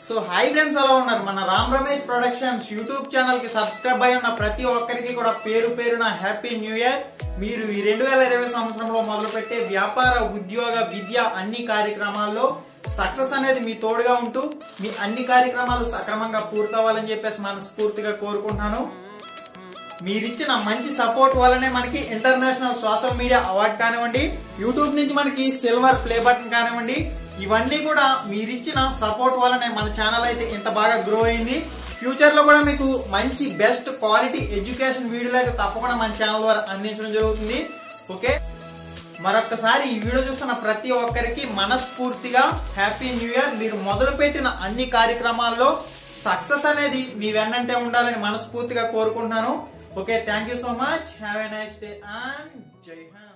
so hi friends ఎలా ఉన్నారు మన Ram Ramesh productions YouTube channel కి సబ్స్క్రైబ్ అయి ఉన్న ప్రతి ఒక్కరికి కూడా పేరు పేరున హ్యాపీ న్యూ ఇయర్ మీరు ఈ రెండు వేల ఇరవై సంవత్సరంలో మొదలుపెట్టే వ్యాపార ఉద్యోగ విద్య అన్ని కార్యక్రమాల్లో సక్సెస్ అనేది మీ తోడుగా ఉంటూ మీ అన్ని కార్యక్రమాలు సక్రమంగా పూర్తవ్వాలని చెప్పేసి మనస్ఫూర్తిగా కోరుకుంటున్నాను మీరిచ్చిన మంచి సపోర్ట్ వల్లనే మనకి ఇంటర్నేషనల్ సోషల్ మీడియా అవార్డ్ కానివ్వండి యూట్యూబ్ నుంచి మనకి సిల్వర్ ప్లే బటన్ కానివ్వండి ఇవన్నీ కూడా మీరిచ్చిన సపోర్ట్ వల్లనే మన ఛానల్ అయితే ఇంత బాగా గ్రో అయింది ఫ్యూచర్ లో కూడా మీకు మంచి బెస్ట్ క్వాలిటీ ఎడ్యుకేషన్ వీడియోలు అయితే తప్పకుండా మన ఛానల్ ద్వారా అందించడం జరుగుతుంది ఓకే మరొక్కసారి ఈ వీడియో చూస్తున్న ప్రతి ఒక్కరికి మనస్ఫూర్తిగా హ్యాపీ న్యూ ఇయర్ మీరు మొదలు పెట్టిన అన్ని కార్యక్రమాల్లో సక్సెస్ అనేది మీ వెన్నంటే ఉండాలని మనస్ఫూర్తిగా కోరుకుంటున్నాను okay thank you so much have a nice day and Jai Hind